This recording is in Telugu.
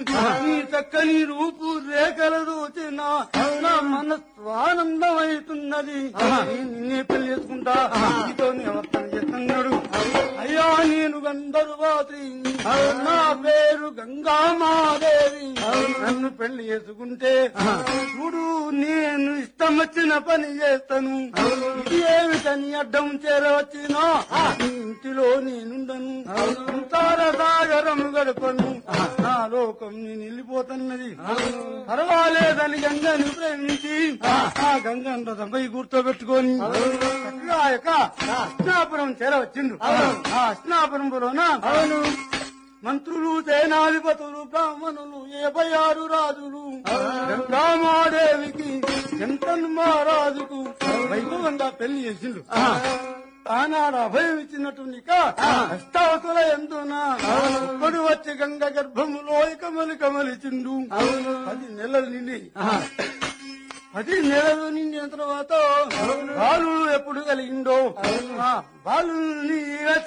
నీ చక్కని రూపు రేఖలు చూచిన నా మనస్సు ఆనందమవుతున్నది నిన్నే పెళ్లి చేసుకుంటా నీతో నివర్తన చేస్తున్నాడు అయ్యా నేను గంధర్వాతి నా పేరు గంగామాదేవి నన్ను పెళ్లి చేసుకుంటే చూడు నేను ఇష్టం వచ్చిన పని చేస్తాను ఇది ఏమిటని అడ్డం చేరవచ్చినా నీ ఇంటిలో నేనుండను సంసార సాగరము గడపను నా లోకం నేను వెళ్ళిపోతున్నది పర్వాలేదని గంగను ప్రేమించి ఆ గంగను రథంపై కూర్చోబెట్టుకొని చక్కగా ఆ యొక్క అస్నాపురం చేరవచ్చిండు ఆ అస్నాపురంలోన అవును మంత్రులు సేనాధిపతులు బ్రాహ్మణులు యాభై ఆరు రాజులు గంగామాదేవికి చంతన్ మహారాజుకు వైభవంగా పెళ్లి చేసిండు ఆనాడు అభయం ఇచ్చినటువంటి అష్టావతుల ఎందున ఒక్కడు వచ్చి గంగ గర్భములో కమలి కమలిచిండు పది నెలలు నిండి పది నెలలు నిండిన తర్వాత బాలుడు ఎప్పుడు కలిగిండో ఆ బాలుని